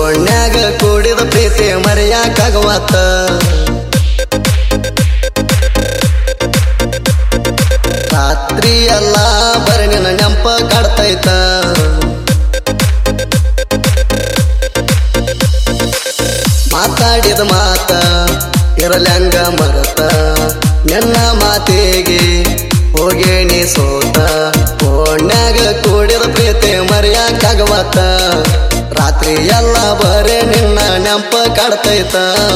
ಓಣ್ಯಾಗ ಕೂಡಿದ ಪ್ರೀತಿ ಮರೆಯಾಕಾಗವತ್ತ ರಾತ್ರಿ ಎಲ್ಲ ಬರೀ ನಿನ್ನ ನೆಂಪ ಕಾಡ್ತೈತ ಮಾತಾಡಿದ ಮಾತ ಇರಲ್ಯಂಗ ಮರತ ನಿನ್ನ ಮಾತಿಗೆ ಹೋಗೇಣಿ ಸೋತ ಓಣ್ಯಾಗ ಕೂಡಿದ ಪ್ರೀತಿ ಮರೆಯಾಕಾಗವತ್ತ ರಾತ್ರಿ ಎಲ್ಲ ಬರೇ ನಿನ್ನ ನೆಂಪ ಕಾಡ್ತೈತ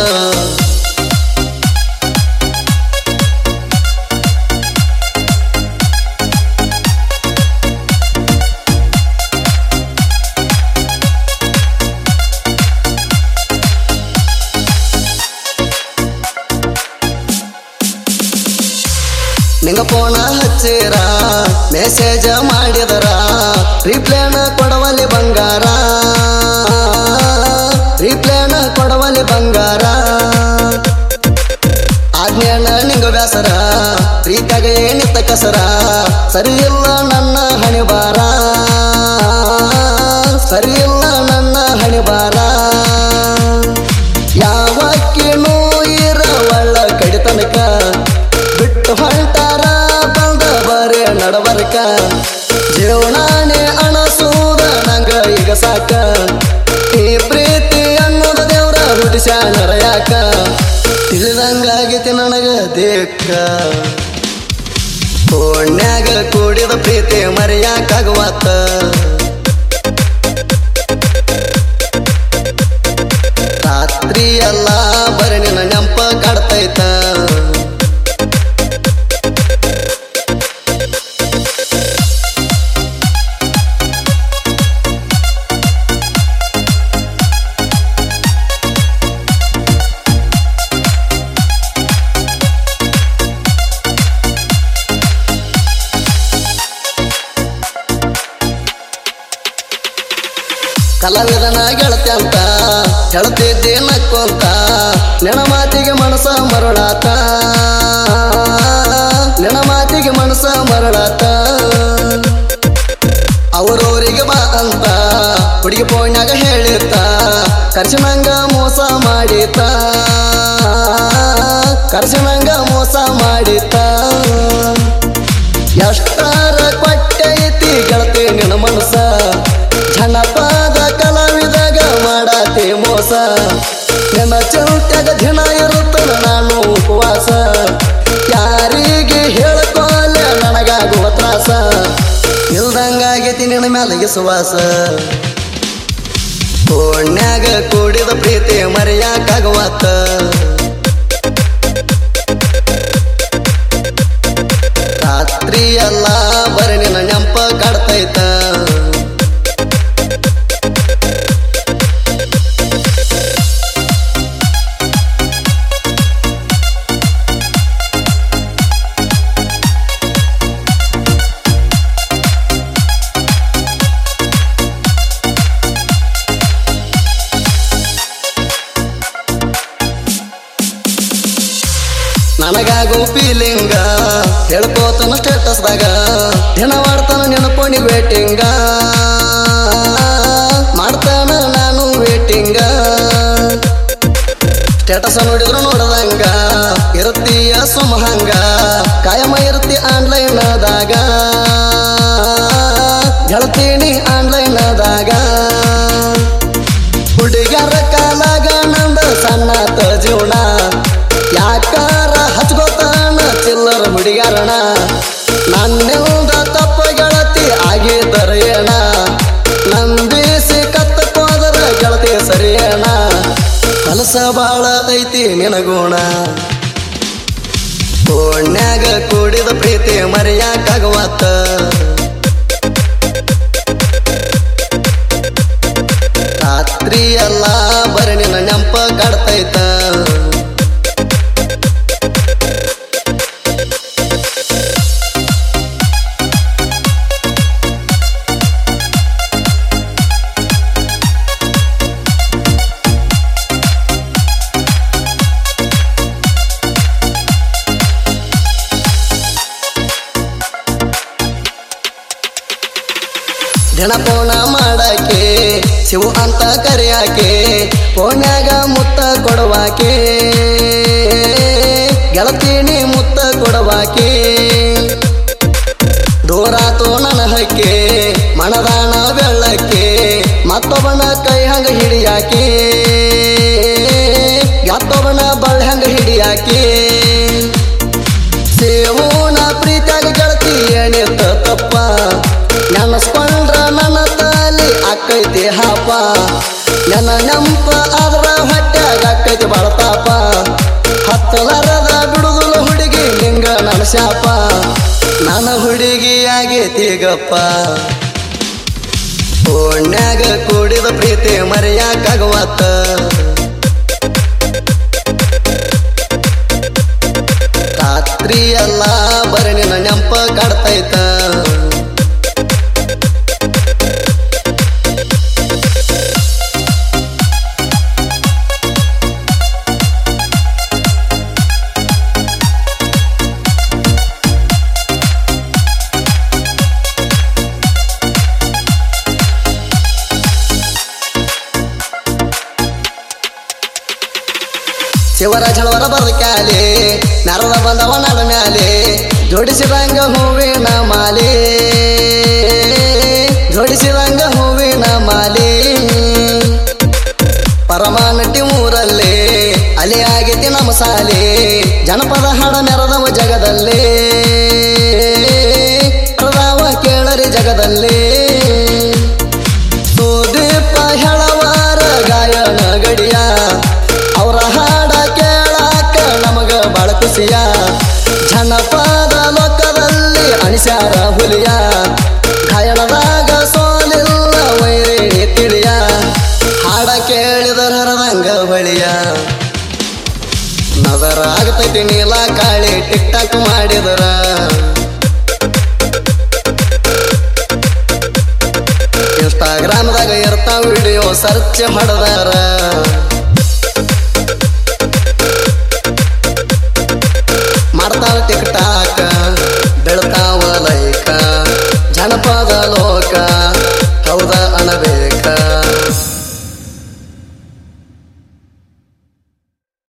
ನಿಂಗ ಫೋನ ಹಚ್ಚಿರ ಮೆಸೇಜ ಮಾಡಿದರ ರಿಪ್ಲೇನ ಕೊಡವಲ್ಲಿ ಬಂಗಾರ ರಿಪ್ಲೇನ ಕೊಡವಲ್ಲಿ ಬಂಗಾರ ಆಜ್ಞಾನ ನಿಂಗ ಬ್ಯಾಸರ ಪ್ರೀತಾಗ ಏನಿತ್ತ ಕಸರ ಸರಿ ಇಲ್ಲ ನನ್ನ ಹಣಿಬಾರ ಸರಿ ಇಲ್ಲ ನನ್ನ ಹಣಿಬಾರ ಯಾವಕ್ಕಿನೂ ಇರವಳ್ಳ ಕಡಿತನಕ ಬಿಟ್ಟು ಹೊಂಟಾರ ಬಂದ ಬರೇ ನಡಬರ್ಕ ಜೀವನಾನೇ ಅಣಸೂದ ನಂಗ ಈಗ ಸಾಕ ಈ ಪ್ರೀತಿ ಅನ್ನೋದ ದೇವ್ರ ಹುಟ್ಟಿಸ್ಯಾನರ ಯಾಕ ತಿಳಿದಂಗಾಗೈತಿ ನನಗ ದೇಕ್ಕ ಓಣ್ಯಾಗ ಕೂಡಿದ ಪ್ರೀತಿ ಮರೆಯಾಕಾಗವತ್ತ ರಾತ್ರಿ ಎಲ್ಲ ಬರೀ ನಿನ್ನ ನೆಂಪ ಕಾಡ್ತೈತ ಕಲಾವಿದನ ಗೆಳತಿ ಅಂತ ಹೇಳ್ತಿದ್ದೆ ನಕ್ಕೊಂತ ನೆನ ಮಾತಿಗೆ ಮನಸ ಮರಳಾತ ನೆನ ಮಾತಿಗೆ ಮನಸ ಮರಳಾತ ಅವರವರಿಗೆ ಬಾ ಅಂತ ಹುಡುಗಿ ಫೋನ್ಯಾಗ ಹೇಳಿತ್ತ ಕರ್ಶನಂಗ ಮೋಸ ಮಾಡಿತ ಕರ್ಶನಂಗ ಮೋಸ ಮಾಡಿತ ಎಷ್ಟಾರ ಕೊಟ್ಟೈತಿ ಗೆಳತಿ ನಿನ್ನ ಮನಸ ಜನಪದ ಕಲಾವಿದಾಗ ಮಾಡಾತಿ ಮೋಸ ನಿನ್ನ ಚಿಂತ್ಯಾಗ ದಿನ ಇರುತ್ತನ ನಾನು ಉಪವಾಸ ಯಾರಿಗೆ ಹೇಳ್ಕೊಲ್ಲ ನನಗಾಗುವ ತ್ರಾಸ ಇಲ್ದಂಗಾಗೈತಿ ನಿನ್ನ ಮ್ಯಾಲ ವಿಶ್ವಾಸ ಓಣ್ಯಾಗ ಕೂಡಿದ ಪ್ರೀತಿ ಮರೆಯಾಕಾಗವತ್ತ ರಾತ್ರಿ ಎಲ್ಲ ಬರೀ ನಿನ್ನ ನೆಂಪ ಕಾಡ್ತೈತ ನನಗಾಗೋ ಫೀಲಿಂಗ ಹೇಳ್ಕೋತನ ಸ್ಟೇಟಸ್ದಾಗ ದಿನ ಮಾಡ್ತಾನ ನೆನಪಣಿ ವೇಟಿಂಗ ಮಾಡ್ತಾನ ನಾನು ವೇಟಿಂಗ ಸ್ಟೇಟಸ್ ನೋಡಿದ್ರು ನೋಡದಂಗ ಇರುತ್ತೀಯ ಸುಮಹಂಗ ಕಾಯಮ ಇರುತ್ತಿ ಆನ್ಲೈನ್ದಾಗ ಗೆಳತೀನಿ ಆನ್ಲೈನ್ದಾಗ ಹುಡುಗರ ಕಾಲಾಗ ನಂದ ಸಣ್ಣತ ಜೀವನ ಯಾಕಾರ ಹಚ್ಕೋತಾನ ಚಿಲ್ಲರ ಹುಡುಗಾರಣ ನನ್ನಿಂದ ತಪ್ಪ ಗೆಳತಿ ಆಗಿದ್ದರ ಏನ ನಂಬಿಸಿ ಕತ್ತಕೋದರ ಗೆಳತಿ ಸರಿಯೇಣ ಕಲಸ ಬಾಳ ಐತಿ ನಿನಗೋಣ ಓಣ್ಯಾಗ ಕೂಡಿದ ಪ್ರೀತಿ ಮರೆಯಾಕಾಗವತ್ತ ರಾತ್ರಿ ಎಲ್ಲ ಬರೀ ನಿನ್ನ ನೆಂಪ ಕಾಡ್ತೈತ ದಿನ ಪೋಣ ಮಾಡಾಕೆ ಶಿವು ಅಂತ ಕರೆಯಾಕೆ ಫೋನ್ಯಾಗ ಮುತ್ತ ಕೊಡವಾಕೆ ಗೆಳತೀನಿ ಮುತ್ತ ಕೊಡವಾಕೆ ದೂರಾತು ನನ್ನ ಹಕ್ಕೆ ಮಣದಾನ ಬೆಳ್ಳಕ್ಕೆ ಮತ್ತೊಬ್ಬನ ಕೈ ಹಂಗ ಹಿಡಿಯಾಕೆ ಮತ್ತೊಬ್ಬನ ಬಳ್ಳ ಹಂಗ ಹಿಡಿಯಾಕೆ ಸೇವೂನ ಪ್ರೀತಿಯಾಗ ಗೆಳತಿ ಏನಿತ್ತ ತಪ್ಪ ನೆನಸ್ಕೊಂಡ್ರ ನನ್ನ ತಾಲಿ ಆಕೈತಿ ಹಾಪ ನನ್ನ ನೆಂಪ ಆದ್ರ ಹೊಟ್ಯಾಗ ಆಕೈತಿ ಬಳತಾಪ ಹತ್ತಲಾರದ ಬಿಡುದಿಲ್ಲ ಹುಡುಗಿ ನಿಂಗ ನನ್ನ ಶಾಪ ನನ್ನ ಹುಡುಗಿ ಆಗೈತಿ ಗಪ್ಪ ಓಣ್ಯಾಗ ಕೂಡಿದ ಪ್ರೀತಿ ಮರೆಯಾಕಾಗವತ್ತ ರಾತ್ರಿ ಎಲ್ಲ ಬರಣಿನ ನೆಂಪ ಕಾಡ್ತೈತ ಶಿವರಾಜ ಹಳವರ ಬರದ ಕ್ಯಾಲೆ ನರದ ಬಂದವ ನಡ ಮ್ಯಾಲೆ ಜೋಡಿಸಿದಂಗ ಹೂವಿನ ಮಾಲೆ ಜೋಡಿಸಿದಂಗ ಹೂವಿನ ಮಾಲೆ ಪರಮಾನಟಿ ಊರಲ್ಲೇ ಅಲೆ ಆಗೈತಿ ನಮ್ಮ ಸಾಲೆ ಜನಪದ ಹಾಡ ಮೆರದವ ಜಗದಲ್ಲೇ ಪ್ರದಾವ ಕೇಳರಿ ಜಗದಲ್ಲೇ ಸುದೀಪ ಹೆಳವಾರ ಗಾಯನ ಗಡಿಯ ಅವರ ಹಾಡ ಕೇಳಾಕ ನಮಗ ಬಾಳ ಖುಷಿಯ ಜನಪದ ಲೋಕದಲ್ಲಿ ಅಣಿಸ್ಯಾರ ಹುಲಿಯ ಗಾಯನದಾಗ ಸೋಲಿಲ್ಲ ವೈರೇಣಿ ತಿಳಿಯ ಹಾಡ ಕೇಳಿದರ ಹರದಂಗ ಬಳಿಯ ನಗರ ಆಗ್ತೈತಿ ನೀಲ ಕಾಳಿ ಟಿಕ್ ಟಾಕ್ ಮಾಡಿದರ ಇನ್ಸ್ಟಾಗ್ರಾಮ್ದಾಗ ಇರ್ತಾವ ವಿಡಿಯೋ ಸರ್ಚ್ ಮಾಡದಾರ ಮಾಡ್ತಾಳ ಟಿಕ್ ಟಾಕ್